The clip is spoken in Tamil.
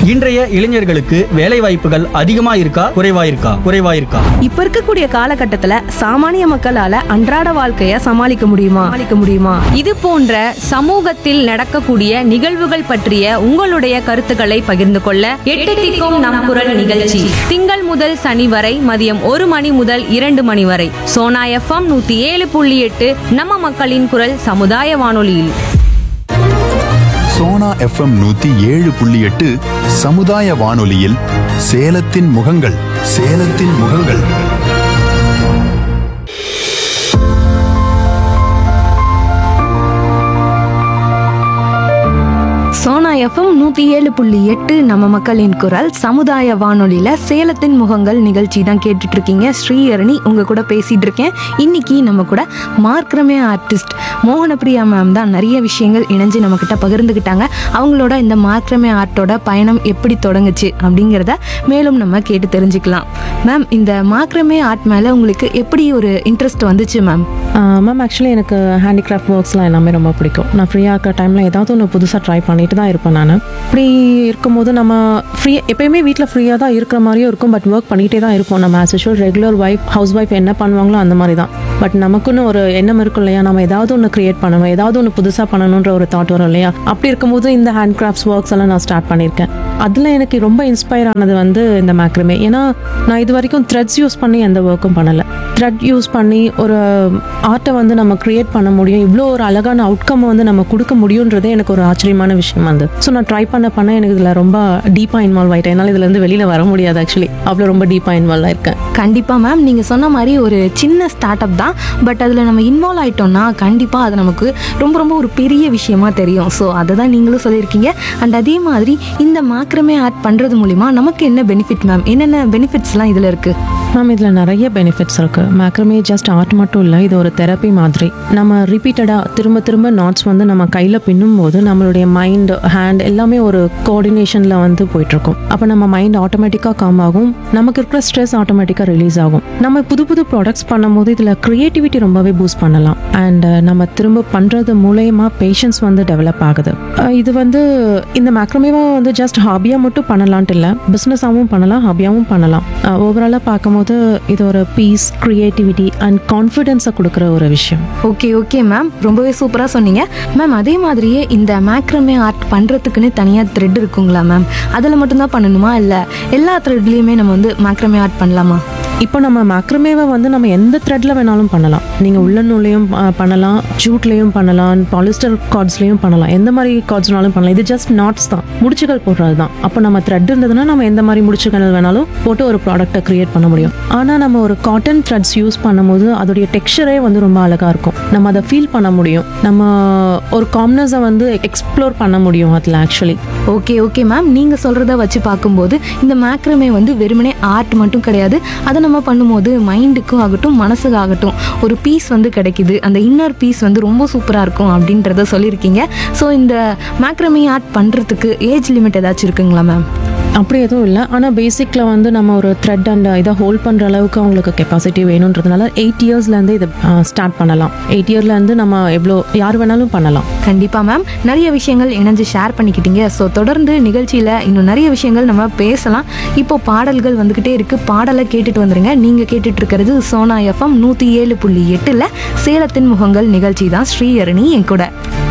இன்றைய இளைஞர்களுக்கு வேலை வாய்ப்புகள் அதிகமா இருக்கா குறைவா இருக்கா குறைவா இருக்கா இப்ப இருக்கக்கூடிய காலகட்டத்துல சாமானிய மக்களால அன்றாட வாழ்க்கைய சமாளிக்க முடியுமா சமாளிக்க முடியுமா இது போன்ற சமூகத்தில் நடக்கக்கூடிய நிகழ்வுகள் பற்றிய உங்களுடைய கருத்துக்களை பகிர்ந்து கொள்ள எட்டு திக்கும் நம் குரல் நிகழ்ச்சி திங்கள் முதல் சனி வரை மதியம் ஒரு மணி முதல் இரண்டு மணி வரை சோனா எஃப்எம் நூத்தி ஏழு புள்ளி எட்டு நம்ம மக்களின் குரல் சமுதாய வானொலியில் சோனா எஃப்எம் நூத்தி ஏழு புள்ளி எட்டு சமுதாய வானொலியில் சேலத்தின் முகங்கள் சேலத்தின் முகங்கள் சோனா எஃப்எம் நூத்தி ஏழு புள்ளி எட்டு நம்ம மக்களின் குரல் சமுதாய வானொலியில சேலத்தின் முகங்கள் நிகழ்ச்சி தான் கேட்டுட்டு இருக்கீங்க ஸ்ரீஹரணி உங்க கூட பேசிட்டு இருக்கேன் இன்னைக்கு நம்ம கூட மார்க்ரமே ஆர்டிஸ்ட் மோகனப்பிரியா மேம் தான் நிறைய விஷயங்கள் இணைஞ்சு நம்ம கிட்ட பகிர்ந்துக்கிட்டாங்க அவங்களோட இந்த மார்க்ரமே ஆர்ட்டோட பயணம் எப்படி தொடங்குச்சு அப்படிங்கிறத மேலும் நம்ம கேட்டு தெரிஞ்சுக்கலாம் மேம் இந்த மார்க்ரமே ஆர்ட் மேல உங்களுக்கு எப்படி ஒரு இன்ட்ரெஸ்ட் வந்துச்சு மேம் மேம் ஆக்சுவலி எனக்கு ஹேண்டிகிராஃப்ட் ஒர்க்ஸ்லாம் எல்லாமே ரொம்ப பிடிக்கும் நான் ஃப்ரீயாக இருக்கிற டைமில் ஏதாவது ஒன்று புதுசாக ட்ரை பண்ணிட்டு தான் இருப்பேன் நான் இப்படி இருக்கும்போது நம்ம ஃப்ரீ எப்பயுமே வீட்டில் ஃப்ரீயாக தான் இருக்கிற மாதிரியும் இருக்கும் பட் ஒர்க் பண்ணிகிட்டே தான் இருப்போம் நம்ம as usual regular wife house wife என்ன பண்ணுவாங்களோ அந்த மாதிரி தான் பட் நமக்குன்னு ஒரு எண்ணம் இருக்கும் இல்லையா நம்ம ஏதாவது ஒன்று கிரியேட் பண்ணணும் ஏதாவது ஒன்று புதுசாக பண்ணணுன்ற ஒரு தாட் வரும் இல்லையா அப்படி இருக்கும்போது இந்த ஹேண்ட் கிராஃப்ட்ஸ் ஒர்க்ஸ் எல்லாம் நான் ஸ்டார்ட் பண்ணியிருக்கேன் அதில் எனக்கு ரொம்ப இன்ஸ்பயர் ஆனது வந்து இந்த மேக்ரமே ஏன்னா நான் இது வரைக்கும் த்ரெட்ஸ் யூஸ் பண்ணி எந்த ஒர்க்கும் பண்ணலை த்ரெட் யூஸ் பண்ணி ஒரு ஆர்ட்டை வந்து நம்ம கிரியேட் பண்ண முடியும் இவ்வளோ ஒரு அழகான அவுட்கம் வந்து நம்ம கொடுக்க முடியுன்றதே எனக்கு ஒரு ஆச்சரியமான விஷயம் வந்து ஸோ நான் ட்ரை பண்ண பண்ண எனக்கு இதில் ரொம்ப டீப்பாக இன்வால்வ் ஆகிட்டேன் என்னால் இதுலேருந்து வெளியில் வர முடியாது ஆக்சுவலி அவ்வளோ ரொம்ப டீப்பாக இன்வால்வ் ஆயிருக்கேன் கண்டிப்பாக மேம் நீங்கள் சொன்ன மாதிரி ஒரு சின்ன ஸ்டார்ட் அப் தான் பட் அதில் நம்ம இன்வால்வ் ஆயிட்டோம்னா கண்டிப்பாக அது நமக்கு ரொம்ப ரொம்ப ஒரு பெரிய விஷயமா தெரியும் ஸோ அதை தான் நீங்களும் சொல்லியிருக்கீங்க அண்ட் அதே மாதிரி இந்த மாக்கிரமே ஆட் பண்ணுறது மூலிமா நமக்கு என்ன பெனிஃபிட் மேம் என்னென்ன பெனிஃபிட்ஸ்லாம் இதில் இருக்குது மேம் இதில் நிறைய பெனிஃபிட்ஸ் இருக்குது மேக்ரமே ஜஸ்ட் ஆர்ட் மட்டும் இல்லை இது ஒரு தெரப்பி மாதிரி நம்ம ரிப்பீட்டடாக திரும்ப திரும்ப நாட்ஸ் வந்து நம்ம கையில் பின்னும் போது நம்மளுடைய மைண்ட் ஹேண்ட் எல்லாமே ஒரு கோஆர்டினேஷனில் வந்து போயிட்டுருக்கும் அப்போ நம்ம மைண்ட் ஆட்டோமேட்டிக்காக காம் ஆகும் நமக்கு இருக்கிற ஸ்ட்ரெஸ் ஆட்டோமேட்டிக்காக ரிலீஸ் ஆகும் நம்ம புது புது ப்ராடக்ட்ஸ் பண்ணும்போது இதில் க்ரியேட்டிவிட்டி ரொம்பவே பூஸ்ட் பண்ணலாம் அண்ட் நம்ம திரும்ப பண்ணுறது மூலயமா பேஷன்ஸ் வந்து டெவலப் ஆகுது அஹ் இது வந்து இந்த மேக்ரமேவா வந்து ஜஸ்ட் ஹாபியாக மட்டும் பண்ணலான்ட்டு இல்லை பிஸ்னஸாகவும் பண்ணலாம் ஹாபியாகவும் பண்ணலாம் ஓவராலாக பார்க்கும்போது இது ஒரு பீஸ் க்ரியேட்டிவிட்டி அண்ட் கான்ஃபிடென்ஸை கொடுக்குற ஒரு விஷயம் ஓகே ஓகே மேம் ரொம்பவே சூப்பராக சொன்னீங்க மேம் அதே மாதிரியே இந்த மேக்ரமே ஆர்ட் பண்ணுறதுக்குன்னு தனியாக த்ரெட் இருக்குங்களா மேம் அதில் மட்டும்தான் பண்ணணுமா இல்லை எல்லா த்ரெட்லேயுமே நம்ம வந்து மேக்ரமே ஆர்ட் பண்ணலாமா இப்போ நம்ம மேக்ரமேவை வந்து நம்ம எந்த த்ரெட்ல வேணாலும் பண்ணலாம் நீங்கள் உள்ள நூலையும் அஹ், பண்ணலாம் ஜூட்லேயும் பண்ணலாம் பாலிஸ்டர் கார்ட்ஸ்லேயும் பண்ணலாம் எந்த மாதிரி கார்ட்ஸ்னாலும் பண்ணலாம் இது ஜஸ்ட் நாட்ஸ் தான் முடிச்சுகள் போடுறது தான் அப்போ நம்ம த்ரெட் இருந்ததுன்னா நம்ம எந்த மாதிரி முடிச்சுகள் வேணாலும் போட்டு ஒரு ப்ராடக்ட்டை கிரியேட் பண்ண முடியும் ஆனால் நம்ம ஒரு காட்டன் த்ரெட்ஸ் யூஸ் பண்ணும்போது அதோடைய டெக்ஸ்சரே வந்து ரொம்ப அழகாக இருக்கும் நம்ம அதை ஃபீல் பண்ண முடியும் நம்ம ஒரு காம்னஸை வந்து எக்ஸ்ப்ளோர் பண்ண முடியும் அதில் ஆக்சுவலி ஓகே ஓகே மேம் நீங்கள் சொல்கிறத வச்சு பார்க்கும்போது இந்த மேக்ரமே வந்து வெறுமனே ஆர்ட் மட்டும் கிடையாது அதை நம்ம பண்ணும்போது மைண்டுக்கும் ஆகட்டும் மனசுக்கு ஆகட்டும் ஒரு பீஸ் வந்து கிடைக்குது அந்த இன்னர் பீஸ் வந்து ரொம்ப சூப்பராக இருக்கும் அப்படின்றத சொல்லியிருக்கீங்க ஸோ இந்த மேக்ரமே ஆர்ட் பண்ணுறதுக்கு ஏஜ் லிமிட் ஏதாச்சும் இருக்குங்களா மேம் அப்படி எதுவும் இல்லை ஆனால் பேசிக்கில் வந்து நம்ம ஒரு த்ரெட் அண்ட் இதை ஹோல்ட் பண்ணுற அளவுக்கு அவங்களுக்கு கெப்பாசிட்டி வேணுன்றதுனால எயிட் இயர்ஸ்லேருந்து இதை ஸ்டார்ட் பண்ணலாம் எயிட் இயர்லேருந்து நம்ம எவ்வளோ யார் வேணாலும் பண்ணலாம் கண்டிப்பாக மேம் நிறைய விஷயங்கள் இணைஞ்சு ஷேர் பண்ணிக்கிட்டீங்க ஸோ தொடர்ந்து நிகழ்ச்சியில் இன்னும் நிறைய விஷயங்கள் நம்ம பேசலாம் இப்போ பாடல்கள் வந்துக்கிட்டே இருக்கு பாடலை கேட்டுட்டு வந்துருங்க நீங்கள் கேட்டுட்டு இருக்கிறது சோனா எஃப்எம் நூற்றி ஏழு புள்ளி எட்டில் சேலத்தின் முகங்கள் நிகழ்ச்சி தான் ஸ்ரீஹரணி என் கூட